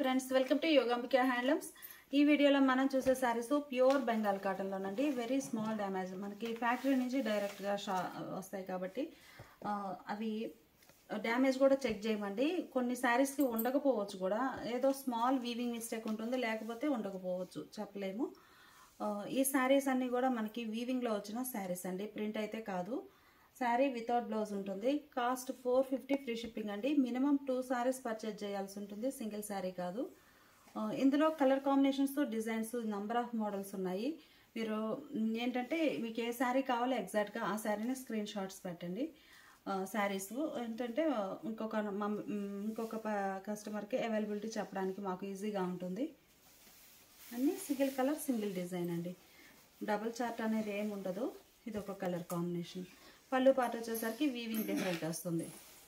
friends welcome to Yogambika handlooms ఈ వీడియోలో మనం చూసే శారీస్ ప్యూర్ బెంగాల్ కాటన్లోనండి వెరీ స్మాల్ డ్యామేజ్ మనకి ఫ్యాక్టరీ నుంచి డైరెక్ట్గా షా వస్తాయి కాబట్టి ఆ, అవి డ్యామేజ్ కూడా చెక్ చేయమండి కొన్ని శారీస్కి ఉండకపోవచ్చు కూడా ఏదో స్మాల్ వీవింగ్ మిస్టేక్ ఉంటుంది లేకపోతే ఉండకపోవచ్చు చెప్పలేము ఆ, ఈ శారీస్ అన్నీ కూడా మనకి వీవింగ్లో వచ్చిన శారీస్ అండి ప్రింట్ అయితే కాదు శారీ వితౌట్ బ్లౌజ్ ఉంటుంది cost four fifty free shipping అండి మినిమం టూ శారీస్ పర్చేజ్ చేయాల్సి ఉంటుంది సింగిల్ శారీ కాదు ఆ, ఇందులో colour combinations designs number of models ఉన్నాయి మీరు మ్, ఏంటంటే మీకు ఏ శారీ కావాలో ఎగ్జాక్ట్గా ఆ శారీని స్క్రీన్ షాట్స్ పెట్టండి శారీస్ ఏంటంటే ఆ, ఇంకొక మమ్- మ్, ఇంకొక కస్టమర్కి అవైలబిలిటీ చెప్పడానికి మాకు ఈజీగా ఉంటుంది అన్నీ సింగిల్ కలర్ సింగిల్ డిజైన్ అండి డబుల్ చార్ట్ అనేది ఏమి ఉండదు ఇది ఒక కలర్ కాంబినేషన్ పళ్ళు పాట వచ్చేసరికి వీవింగ్ డిఫరెంట్ వస్తుంది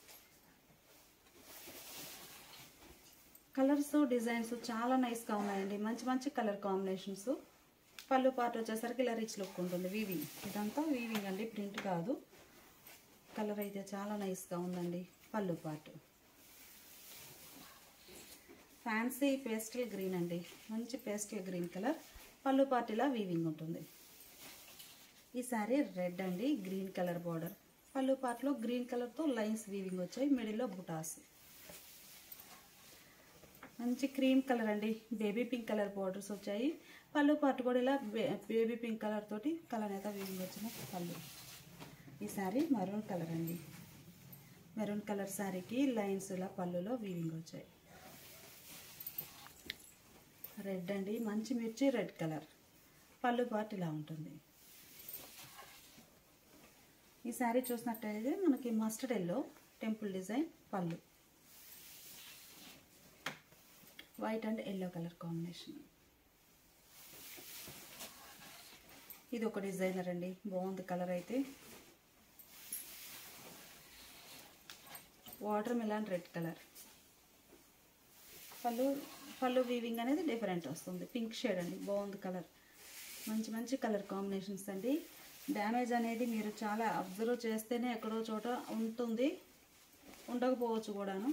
కలర్స్ డిజైన్స్ చాలా నైస్గా ఉన్నాయండి మంచి మంచి కలర్ కాంబినేషన్స్ పళ్ళు పాట వచ్చేసరికి ఇలా రిచ్ లుక్ ఉంటుంది వీవింగ్ ఇదంతా వీవింగ్ అండి ప్రింట్ కాదు కలర్ అయితే చాలా నైస్గా ఉందండి పళ్ళు పాటు ఫ్యాన్సీ పేస్టల్ గ్రీన్ అండి మంచి పేస్టల్ గ్రీన్ కలర్ పళ్ళు పాటిలా వీవింగ్ ఉంటుంది ఈ సారీ రెడ్ అండి గ్రీన్ కలర్ బార్డర్ పళ్ళు పాటలో గ్రీన్ కలర్తో లైన్స్ వీవింగ్ వచ్చాయి మిడిల్లో బుటాస్ మంచి క్రీమ్ కలర్ అండి బేబీ పింక్ కలర్ బార్డర్స్ వచ్చాయి పళ్ళు పాటు కూడా ఇలా బేబీ పింక్ కలర్ తోటి కలర్ అయితే వీవింగ్ వచ్చిన పళ్ళు ఈ సారీ మెరూన్ కలర్ అండి మెరూన్ కలర్ శారీకి లైన్స్ ఇలా పళ్ళులో వీవింగ్ వచ్చాయి రెడ్ అండి మంచి మిర్చి రెడ్ కలర్ పళ్ళు పాటు ఇలా ఉంటుంది ఈ శారీ చూసినట్టయితే మనకి mustard yellow temple design pallu white and yellow colour combination ఇది ఒక డిజైనర్ అండి బాగుంది కలర్ అయితే వాటర్ మిలాన్ రెడ్ కలర్ పళ్ళు పళ్ళు వీవింగ్ అనేది డిఫరెంట్ వస్తుంది పింక్ షేడ్ అండి బాగుంది కలర్ మంచి మంచి కలర్ కాంబినేషన్స్ అండి డ్యామేజ్ అనేది మీరు చాలా అబ్జర్వ్ చేస్తేనే ఎక్కడో చోట ఉంటుంది ఉండకపోవచ్చు కూడాను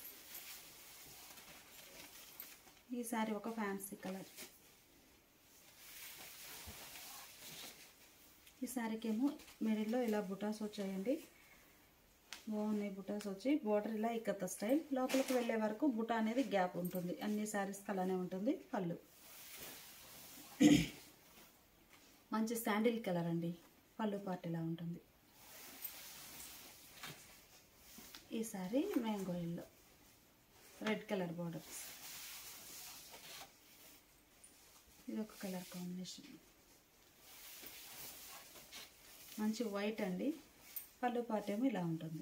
ఈ సారీ ఒక ఫ్యాన్సీ కలర్ ఈ సారీకేమో మిడిల్లో ఇలా బుటాస్ వచ్చాయండి బాగున్నాయి బుటాస్ వచ్చి బోర్డర్ ఇలా ఇక్కత స్టైల్ లోపలికి వెళ్ళే వరకు బుటా అనేది గ్యాప్ ఉంటుంది అన్ని శారీస్కి అలానే ఉంటుంది పళ్ళు మంచి శాండిల్ కలర్ అండి పళ్ళు పార్ట్ ఇలా ఉంటుంది ఈ sari mango yellow red colour borders ఇది ఒక కలర్ కాంబినేషన్ మంచి వైట్ అండి పళ్ళు పార్ట్ ఏమో ఇలా ఉంటుంది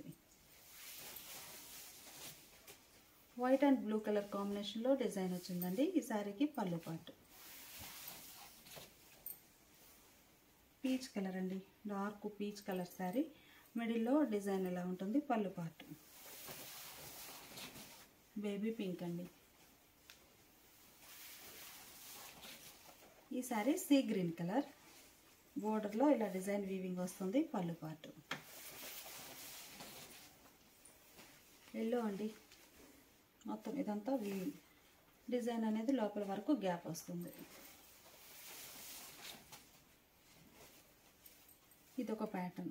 వైట్ అండ్ బ్లూ కలర్ కాంబినేషన్లో డిజైన్ వచ్చిందండి ఈ శారీకి పళ్ళు పార్ట్ పీచ్ కలర్ అండి డార్క్ పీచ్ కలర్ శారీ మిడిల్లో డిజైన్ ఇలా ఉంటుంది పళ్ళు పార్ట్ బేబీ పింక్ అండి ఈ శారీ సీ గ్రీన్ కలర్ బోర్డర్లో ఇలా డిజైన్ వీవింగ్ వస్తుంది పళ్ళు పార్ట్ ఎల్లో అండి మొత్తం ఇదంతా వీవింగ్ డిజైన్ అనేది లోపల వరకు గ్యాప్ వస్తుంది ఇది ఒక ప్యాటర్న్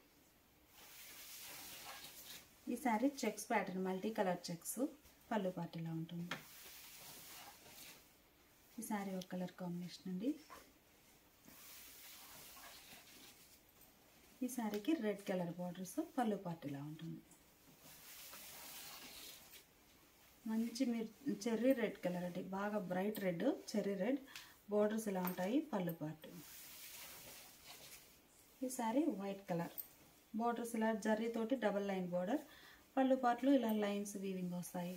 ఈ sari checks pattern multi colour checks pallu పాటిలా ఉంటుంది ఈ శారీ ఒక కలర్ కాంబినేషన్ అండి ఈ శారీకి రెడ్ కలర్ బార్డర్స్ పళ్ళు పాటిలా ఉంటుంది మంచి మిర్ చెర్రీ రెడ్ కలర్ అండి బాగా bright red cherry red borders ఇలా ఉంటాయి పళ్ళు పాటు ఈ సారీ వైట్ కలర్ బార్డర్స్ ఇలా జర్రీ తోటి డబల్ లైన్ బార్డర్ పళ్ళు పాటలు ఇలా లైన్స్ వీవింగ్ వస్తాయి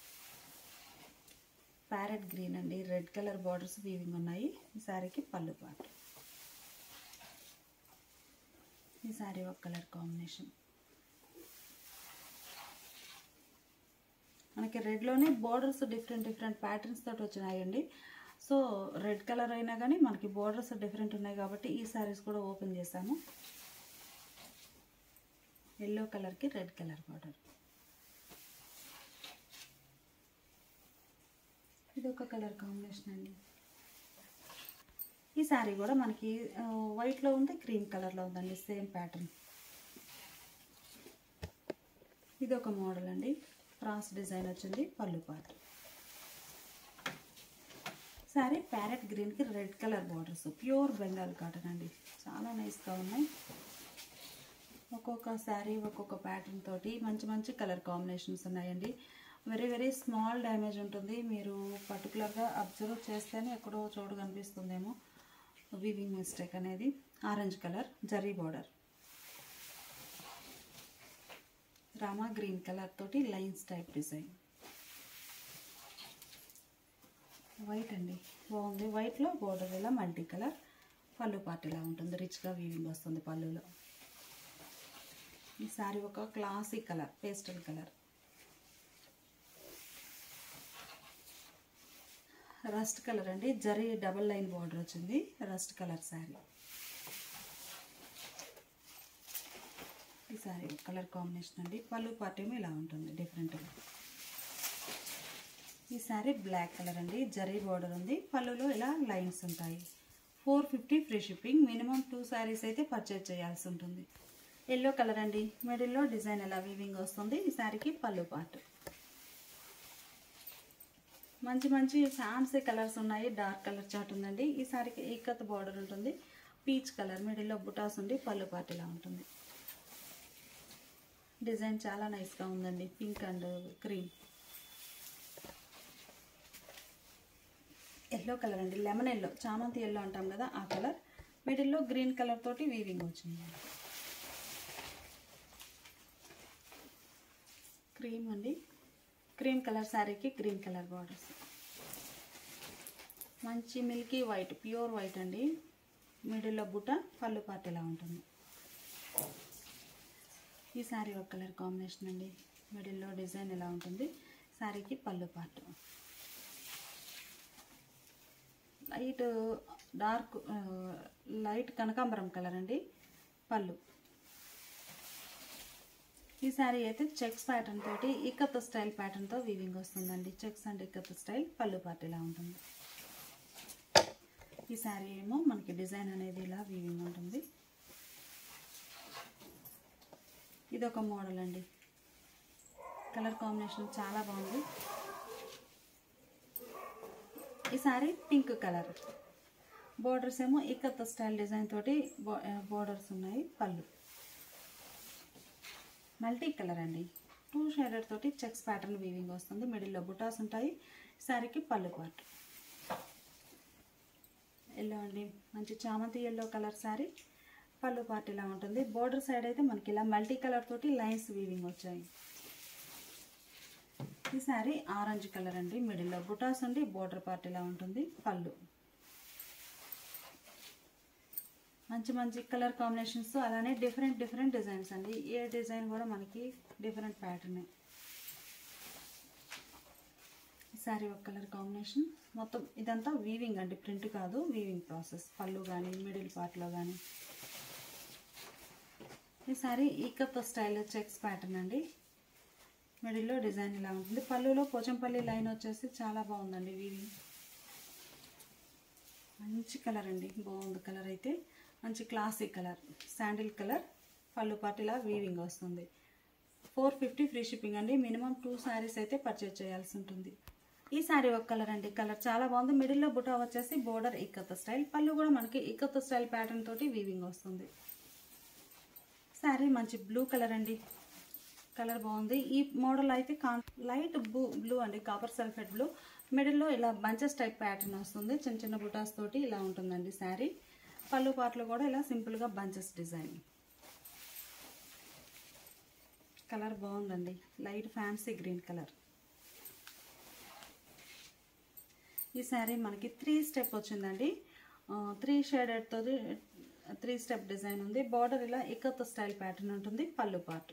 ప్యారెట్ గ్రీన్ అండి రెడ్ కలర్ బార్డర్స్ వీవింగ్ ఉన్నాయి ఈ సారీకి పళ్ళు పాటు ఈ సారీ ఒక కలర్ కాంబినేషన్ మనకి రెడ్లోనే బోర్డర్స్ డిఫరెంట్ డిఫరెంట్ ప్యాటర్న్స్ తోటి వచ్చినాయండి సో రెడ్ కలర్ అయినా కానీ మనకి బోర్డర్స్ డిఫరెంట్ ఉన్నాయి కాబట్టి ఈ శారీస్ కూడా ఓపెన్ చేశాను ఎల్లో కలర్కి రెడ్ కలర్ బార్డర్ ఇది ఒక కలర్ కాంబినేషన్ అండి ఈ శారీ కూడా మనకి ఆ, వైట్లో ఉంది క్రీమ్ కలర్లో ఉందండి సేమ్ ప్యాటర్న్ ఇది ఒక మోడల్ అండి క్రాస్ డిజైన్ వచ్చింది పళ్ళు పాట శారీ ప్యారెట్ గ్రీన్కి red colour borders pure Bengal cotton అండి చాలా నైస్గా ఉన్నాయి ఒక్కొక్క శారీ ఒక్కొక్క ప్యాటర్న్ తోటి మంచి మంచి కలర్ కాంబినేషన్స్ ఉన్నాయండి వెరీ వెరీ స్మాల్ డ్యామేజ్ ఉంటుంది మీరు పర్టికులర్గా అబ్జర్వ్ చేస్తేనే ఎక్కడో చోటు కనిపిస్తుందేమో వీవింగ్ మిస్టేక్ అనేది orange colour zari border Rama green colour తోటి లైన్స్ టైప్ డిజైన్ వైట్ అండి బాగుంది వైట్లో బోర్డర్ ఇలా మల్టీ కలర్ పళ్ళు పార్ట్ ఇలా ఉంటుంది రిచ్గా వీవింగ్ వస్తుంది పళ్ళులో ఈ సారీ ఒక classic colour pastel colour rust colour అండి జరీ డబల్ లైన్ బార్డర్ వచ్చింది రస్ట్ కలర్ శారీ ఈ సారీ కలర్ కాంబినేషన్ అండి పళ్ళు పార్ట్ ఏమో ఇలా ఉంటుంది డిఫరెంట్గా ఈ సారీ బ్లాక్ కలర్ అండి జరీ బార్డర్ ఉంది పళ్ళులో ఇలా లైన్స్ ఉంటాయి four fifty free shipping minimum two saris అయితే పర్చేజ్ చేయాల్సి ఉంటుంది ఎల్లో కలర్ అండి మిడిల్లో డిజైన్ ఎలా వీవింగ్ వస్తుంది ఈ శారీకి పళ్ళు పార్ట్ మంచి మంచి ఫ్యాన్సీ కలర్స్ ఉన్నాయి డార్క్ కలర్ చాట్ ఉందండి ఈ సారీకి ఇక్కత్ బార్డర్ ఉంటుంది పీచ్ కలర్ మిడిల్లో బుటాస్ ఉండి పళ్ళు పార్ట్ ఇలా ఉంటుంది డిజైన్ చాలా నైస్గా ఉందండి pink and cream yellow colour అండి లెమన్ ఎల్లో చామంతి ఎల్లో అంటాం కదా ఆ కలర్ మిడిల్లో గ్రీన్ కలర్ తోటి వీవింగ్ వచ్చింది క్రీమ్ అండి క్రీమ్ కలర్ శారీకి గ్రీన్ కలర్ బార్డర్స్ మంచి మిల్కీ వైట్ ప్యూర్ వైట్ అండి మిడిల్లో బుట్ట పళ్ళు పార్ట్ ఇలా ఉంటుంది ఈ శారీ ఒక కలర్ కాంబినేషన్ అండి మిడిల్లో డిజైన్ ఎలా ఉంటుంది శారీకి పళ్ళు పార్ట్ లైట్ డార్క్ ఆ, లైట్ కనకాంబరం కలర్ అండి పళ్ళు ఈ శారీ అయితే చెక్స్ ప్యాటర్న్ తోటి ఇక్కత్ స్టైల్ ప్యాటర్న్తో వీవింగ్ వస్తుందండి checks and ikat style pallu part ఇలా ఉంటుంది ఈ శారీ ఏమో మనకి డిజైన్ అనేది ఇలా వీవింగ్ ఉంటుంది ఇది ఒక మోడల్ అండి కలర్ కాంబినేషన్ చాలా బాగుంది ఈ సారీ పింక్ కలర్ బోర్డర్స్ ఏమో ఇక్కత్ స్టైల్ డిజైన్ తోటి బోర్డర్స్ ఉన్నాయి పళ్ళు మల్టీ కలర్ అండి టూ షేడెడ్ తోటి చెక్స్ ప్యాటర్న్ వీవింగ్ వస్తుంది మిడిల్లో బుటాస్ ఉంటాయి శారీకి పళ్ళు పార్ట్ ఎల్లో అండి మంచి చామంతి ఎల్లో కలర్ శారీ పళ్ళు పార్ట్ ఇలా ఉంటుంది బోర్డర్ సైడ్ అయితే మనకి ఇలా మల్టీ కలర్ తోటి లైన్స్ వీవింగ్ వచ్చాయి ఈ శారీ ఆరెంజ్ కలర్ అండి మిడిల్లో బుటాస్ ఉండి బోర్డర్ పార్ట్ ఇలా ఉంటుంది పళ్ళు మంచి మంచి కలర్ కాంబినేషన్స్ అలానే డిఫరెంట్ డిఫరెంట్ డిజైన్స్ అండి ఏ డిజైన్ కూడా మనకి డిఫరెంట్ ప్యాటర్న్ ఈ శారీ ఒక కలర్ కాంబినేషన్ మొత్తం ఇదంతా వీవింగ్ అండి ప్రింట్ కాదు వీవింగ్ ప్రాసెస్ పళ్ళు కానీ మిడిల్ పార్ట్లో కానీ ఈ sari ikat style checks pattern అండి మిడిల్లో డిజైన్ ఇలా ఉంటుంది పళ్ళులో పోచంపల్లి లైన్ వచ్చేసి చాలా బాగుందండి వీవింగ్ మంచి కలర్ అండి బాగుంది కలర్ అయితే మంచి classic colour sandal colour pallu పాటిలా వీవింగ్ వస్తుంది ఫోర్ ఫిఫ్టీ ఫ్రీ షిప్పింగ్ అండి మినిమం టూ శారీస్ అయితే పర్చేజ్ చేయాల్సి ఉంటుంది ఈ శారీ ఒక కలర్ అండి కలర్ చాలా బాగుంది మిడిల్లో బుటా వచ్చేసి బోర్డర్ ఇక్కత్ స్టైల్ పళ్ళు కూడా మనకి ఇక్కత్ స్టైల్ ప్యాటర్న్ తోటి వీవింగ్ వస్తుంది శారీ మంచి బ్లూ కలర్ అండి కలర్ బాగుంది ఈ మోడల్ అయితే కాన్ లైట్ బ్లూ బ్లూ అండి కాపర్ సల్ఫేట్ బ్లూ మిడిల్లో ఇలా బంచెస్ టైప్ ప్యాటర్న్ వస్తుంది చిన్న చిన్న బుటాస్ తోటి ఇలా ఉంటుందండి శారీ పళ్ళు పాటలు కూడా ఇలా సింపుల్గా బంచెస్ డిజైన్ కలర్ బాగుందండి లైట్ ఫ్యాన్సీ గ్రీన్ కలర్ ఈ శారీ మనకి త్రీ స్టెప్ వచ్చిందండి త్రీ షేడెడ్తో త్రీ స్టెప్ డిజైన్ ఉంది బార్డర్ ఇలా ఇక్కత్ స్టైల్ ప్యాటర్న్ ఉంటుంది పళ్ళు పార్ట్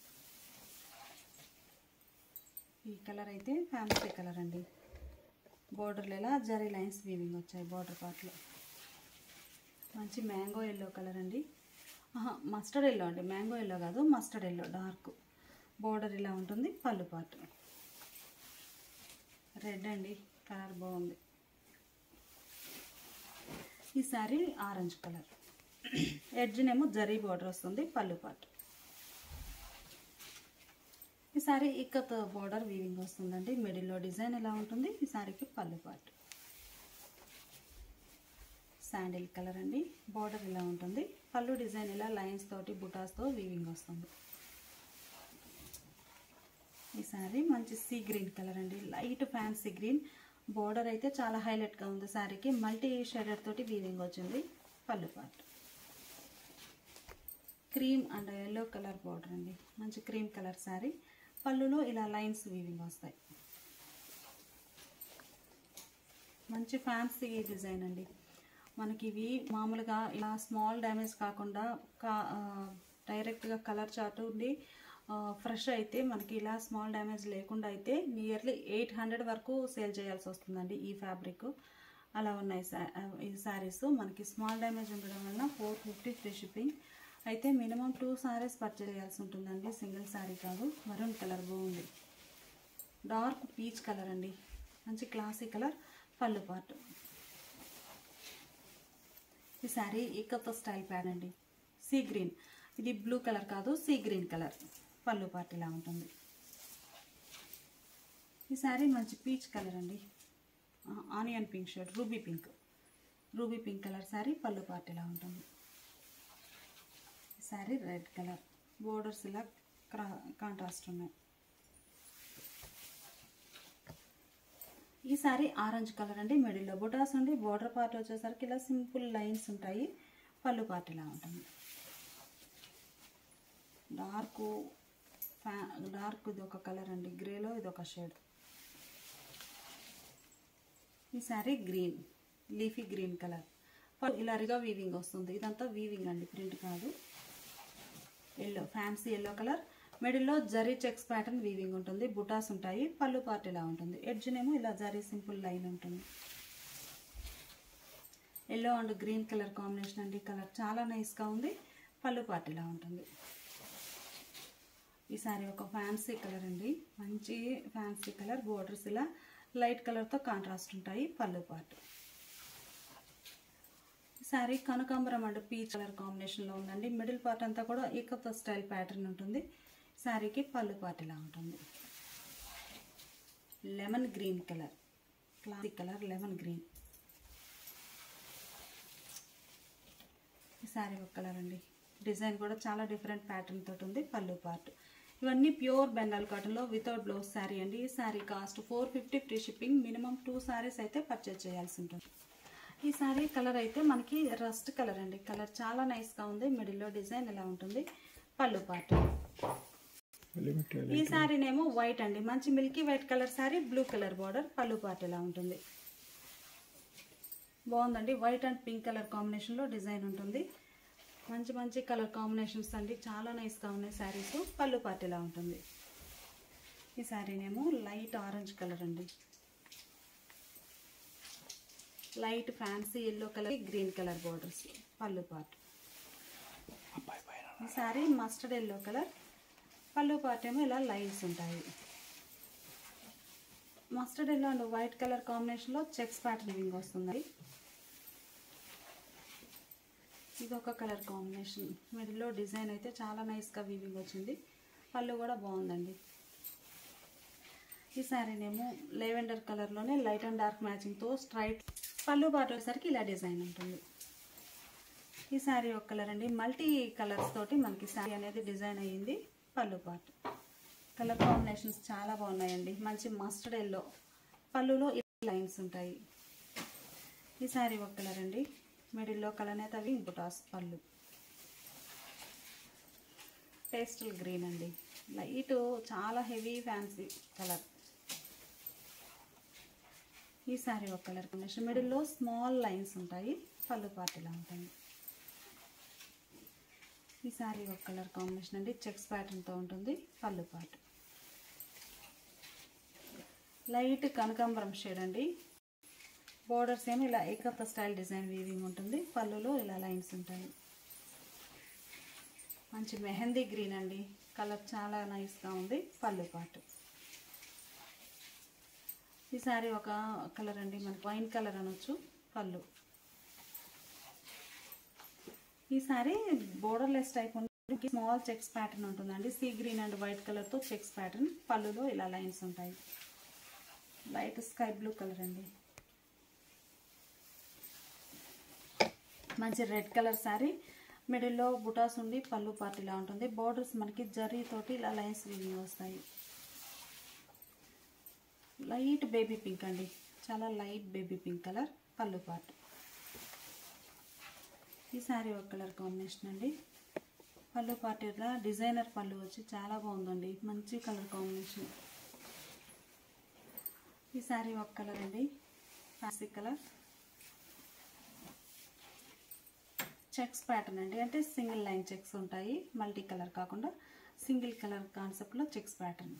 ఈ కలర్ అయితే ఫ్యాన్సీ కలర్ అండి బోర్డర్లు ఇలా జరీ లైన్స్ వీవింగ్ వచ్చాయి బార్డర్ పార్ట్లో మంచి మ్యాంగో ఎల్లో కలర్ అండి మస్టర్డ్ ఎల్లో అండి మ్యాంగో ఎల్లో కాదు మస్టర్డ్ ఎల్లో డార్క్ బోర్డర్ ఇలా ఉంటుంది పళ్ళు పార్ట్ రెడ్ అండి కలర్ బాగుంది ఈ శారీ ఆరెంజ్ కలర్ ఎడ్జ్నేమో జరీ బార్డర్ వస్తుంది పళ్ళు పాటు ఈ సారీ ఇక్కత్ బార్డర్ వీవింగ్ వస్తుందండి మిడిల్లో డిజైన్ ఎలా ఉంటుంది ఈ సారీకి పళ్ళు పాటు శాండిల్ కలర్ అండి బార్డర్ ఇలా ఉంటుంది పళ్ళు డిజైన్ ఇలా లైన్స్ తోటి బుటాస్తో వీవింగ్ వస్తుంది ఈ సారీ మంచి సీ గ్రీన్ కలర్ అండి లైట్ ఫ్యాన్సీ గ్రీన్ బార్డర్ అయితే చాలా హైలైట్గా ఉంది సారీకి మల్టీ షేడెడ్ తోటి వీవింగ్ వచ్చింది పళ్ళు పాటు cream and yellow colour border అండి మంచి క్రీమ్ కలర్ శారీ పళ్ళులో ఇలా లైన్స్ వీవింగ్ వస్తాయి మంచి ఫ్యాన్సీ డిజైన్ అండి మనకి ఇవి మామూలుగా ఇలా స్మాల్ డ్యామేజ్ కాకుండా కా డైరెక్ట్గా కలర్ చార్ట్ ఉండి ఫ్రెష్ అయితే మనకి ఇలా స్మాల్ డ్యామేజ్ లేకుండా అయితే నియర్లీ ఎయిట్ హండ్రెడ్ వరకు సేల్ చేయాల్సి వస్తుందండి ఈ ఫ్యాబ్రిక్ అలా ఉన్నాయి సా- ఈ శారీస్ మనకి స్మాల్ డ్యామేజ్ ఉండడం వల్ల ఫోర్ ఫిఫ్టీ ఫ్రీ షిప్పింగ్ అయితే మినిమం టూ సారీస్ పర్చేజ్ చేయాల్సి ఉంటుందండి సింగిల్ శారీ కాదు మరూన్ కలర్ బాగుంది డార్క్ పీచ్ కలర్ అండి మంచి క్లాసీ కలర్ పళ్ళు పాటు ఈ శారీ ఏకత్వ స్టైల్ ప్యాడ్ అండి సీ గ్రీన్ ఇది బ్లూ కలర్ కాదు సీ గ్రీన్ కలర్ పళ్ళు పాటు ఇలా ఉంటుంది ఈ శారీ మంచి పీచ్ కలర్ అండి ఆ, onion pink shade ruby pink ruby pink colour sari పళ్ళు పాటు ఇలా ఉంటుంది ఈ శారీ రెడ్ కలర్ బోర్డర్స్ ఇలా క్రా కాంట్రాస్ట్ ఉన్నాయి ఈ సారీ ఆరెంజ్ కలర్ అండి మిడిల్లో బుటాస్ అండి బోర్డర్ పార్ట్ వచ్చేసరికి ఇలా సింపుల్ లైన్స్ ఉంటాయి పళ్ళు పార్ట్ ఇలా ఉంటుంది డార్క్ ఫ్యా డార్క్ ఇది ఒక కలర్ అండి గ్రేలో ఇది ఒక షేడ్ ఈ sari green leafy green colour ఇలా రిగా వీవింగ్ వస్తుంది ఇదంతా వీవింగ్ అండి ప్రింట్ కాదు ఎల్లో ఫ్యాన్సీ ఎల్లో కలర్ మిడిల్లో జరీ చెక్స్ ప్యాటర్న్ వీవింగ్ ఉంటుంది బుటాస్ ఉంటాయి పళ్ళు పార్ట్ ఇలా ఉంటుంది ఎడ్జ్నేమో ఇలా జరీ సింపుల్ లైన్ ఉంటుంది yellow and green colour combination అండి కలర్ చాలా నైస్గా ఉంది పళ్ళు పార్ట్ ఇలా ఉంటుంది ఈ సారీ ఒక ఫ్యాన్సీ కలర్ అండి మంచి ఫ్యాన్సీ కలర్ బోర్డర్స్ ఇలా లైట్ కలర్తో కాంట్రాస్ట్ ఉంటాయి పళ్ళు పార్ట్ శారీ కనకాంబరం అండ్ పీచ్ కలర్ కాంబినేషన్లో ఉందండి మిడిల్ పార్ట్ అంతా కూడా ఏకత్వ స్టైల్ ప్యాటర్న్ ఉంటుంది శారీకి పళ్ళు పార్ట్ ఇలా ఉంటుంది lemon green colour classic colour lemon green ఈ శారీ ఒక కలర్ అండి డిజైన్ కూడా చాలా డిఫరెంట్ ప్యాటర్న్ తోటి ఉంది పళ్ళు పార్ట్ ఇవన్నీ ప్యూర్ బెంగాల్ కాటన్లో వితౌట్ బ్లౌజ్ శారీ అండి ఈ sari cost four fifty free shipping minimum two saris అయితే పర్చేజ్ చేయాల్సి ఉంటుంది ఈ సారీ కలర్ అయితే మనకి రస్ట్ కలర్ అండి కలర్ చాలా నైస్గా ఉంది మిడిల్లో డిజైన్ ఎలా ఉంటుంది పళ్ళు పార్ట్ ఈ శారీనేమో వైట్ అండి మంచి milky white colour sari blue colour border పళ్ళు పార్ట్ ఎలా ఉంటుంది బాగుందండి వైట్ అండ్ పింక్ కలర్ కాంబినేషన్లో డిజైన్ ఉంటుంది మంచి మంచి కలర్ కాంబినేషన్స్ అండి చాలా నైస్గా ఉన్నాయి శారీస్ పళ్ళు పార్ట్ ఎలా ఉంటుంది ఈ శారీనేమో లైట్ ఆరెంజ్ కలర్ అండి light fancy yellow colour green colour borders పళ్ళు పార్ట్ ఈ శారీ మస్టర్డ్ ఎల్లో కలర్ పళ్ళు పార్ట్ ఏమో ఇలా లైన్స్ ఉంటాయి mustard yellow and white colour కాంబినేషన్లో చెక్స్ ప్యాటర్న్ వివింగ్ వస్తుంది ఇది ఒక కలర్ కాంబినేషన్ మిడిల్లో డిజైన్ అయితే చాలా నైస్గా వీవింగ్ వచ్చింది పళ్ళు కూడా బాగుందండి ఈ శారీనేమో లెవెండర్ కలర్లోనే లైట్ అండ్ డార్క్ మ్యాచింగ్తో స్ట్రైట్ పళ్ళు పాటు వచ్చేసరికి ఇలా డిజైన్ ఉంటుంది ఈ శారీ ఒక కలర్ అండి మల్టీ కలర్స్ తోటి మనకి శారీ అనేది డిజైన్ అయ్యింది పళ్ళు పాటు కలర్ కాంబినేషన్స్ చాలా బాగున్నాయండి మంచి మస్టర్డ్ ఎల్లో పళ్ళులో లైన్స్ ఉంటాయి ఈ శారీ ఒక కలర్ అండి మిడిల్లో కలర్ అయితే అవి బుటాస్ పళ్ళు పేస్టల్ గ్రీన్ అండి లైట్ చాలా హెవీ ఫ్యాన్సీ కలర్ ఈ సారీ ఒక కలర్ కాంబినేషన్ మిడిల్లో స్మాల్ లైన్స్ ఉంటాయి పళ్ళు పార్ట్ ఇలా ఉంటుంది ఈ సారీ ఒక కలర్ కాంబినేషన్ అండి చెక్స్ ప్యాటర్న్తో ఉంటుంది పళ్ళు పార్ట్ లైట్ కనకాంబరం షేడ్ అండి బోర్డర్స్ ఏమో ఇలా ఏకత్వ స్టైల్ డిజైన్ వీవింగ్ ఉంటుంది పళ్ళులో ఇలా లైన్స్ ఉంటాయి మంచి మెహందీ గ్రీన్ అండి కలర్ చాలా నైస్గా ఉంది పళ్ళు పాటు ఈ శారీ ఒక కలర్ అండి మనకి వైన్ కలర్ అనొచ్చు పళ్ళు ఈ శారీ బోర్డర్లెస్ టైప్ ఉంటుంది స్మాల్ చెక్స్ ప్యాటర్న్ ఉంటుందండి సీ గ్రీన్ అండ్ వైట్ కలర్తో చెక్స్ ప్యాటర్న్ పళ్ళులో ఇలా లైన్స్ ఉంటాయి లైట్ స్కై బ్లూ కలర్ అండి మంచి రెడ్ కలర్ శారీ మిడిల్లో బుటాస్ ఉండి పళ్ళు పార్ట్ ఇలా ఉంటుంది బోర్డర్స్ మనకి జరీ తోటి ఇలా లైన్స్ వీవింగ్ వస్తాయి లైట్ బేబీ పింక్ అండి చాలా లైట్ బేబీ పింక్ కలర్ పళ్ళు పార్ట్ ఈ శారీ ఒక కలర్ కాంబినేషన్ అండి పళ్ళు పార్ట్ ఇట్లా డిజైనర్ పళ్ళు వచ్చి చాలా బాగుందండి మంచి కలర్ కాంబినేషన్ ఈ శారీ ఒక కలర్ అండి ఫ్యాన్సీ కలర్ చెక్స్ ప్యాటర్న్ అండి అంటే సింగిల్ లైన్ చెక్స్ ఉంటాయి మల్టీ కలర్ కాకుండా సింగిల్ కలర్ కాన్సెప్ట్లో చెక్స్ ప్యాటర్న్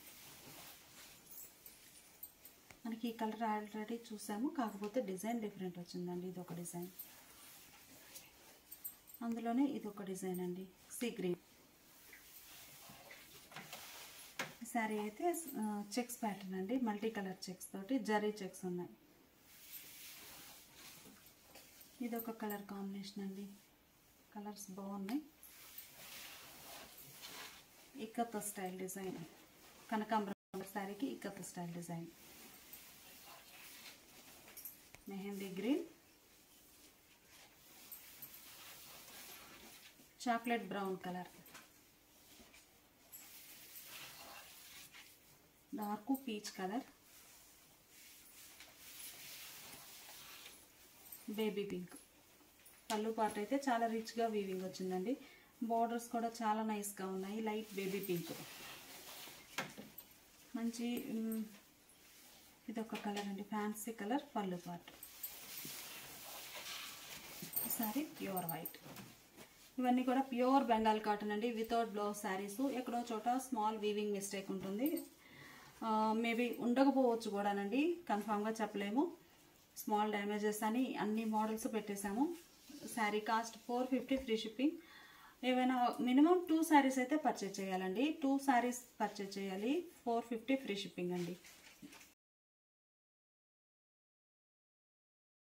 మనకి ఈ కలర్ ఆల్రెడీ చూసాము కాకపోతే డిజైన్ డిఫరెంట్ వచ్చిందండి ఇది ఒక డిజైన్ అందులోనే ఇది ఒక డిజైన్ అండి సీ గ్రీన్ శారీ అయితే చెక్స్ ప్యాటర్న్ అండి మల్టీ కలర్ చెక్స్ తోటి జరీ చెక్స్ ఉన్నాయి ఇది ఒక కలర్ కాంబినేషన్ అండి కలర్స్ బాగున్నాయి ఇక్కత్ స్టైల్ డిజైన్ కనకాంబరం శారీకి ikat style design mehndi green chocolate brown colour dark peach colour baby pink పళ్ళు పాట అయితే చాలా రిచ్గా వీవింగ్ వచ్చిందండి బార్డర్స్ కూడా చాలా నైస్గా ఉన్నాయి లైట్ బేబీ పింక్ మంచి మ్, ఇది ఒక కలర్ అండి ఫ్యాన్సీ కలర్ పళ్ళు పాట సారీ ప్యూర్ వైట్ ఇవన్నీ కూడా ప్యూర్ బెంగాల్ కాటన్ అండి వితౌట్ బ్లౌజ్ శారీస్ ఎక్కడో చోట స్మాల్ వీవింగ్ మిస్టేక్ ఉంటుంది మేబీ ఉండకపోవచ్చు కూడానండి కన్ఫామ్గా చెప్పలేము స్మాల్ డ్యామేజెస్ అని అన్ని మోడల్స్ పెట్టేశాము sari cost four fifty free shipping ఏవైనా మినిమం టూ శారీస్ అయితే పర్చేజ్ చేయాలండి టూ శారీస్ పర్చేజ్ చేయాలి ఫోర్ ఫిఫ్టీ ఫ్రీ షిప్పింగ్ అండి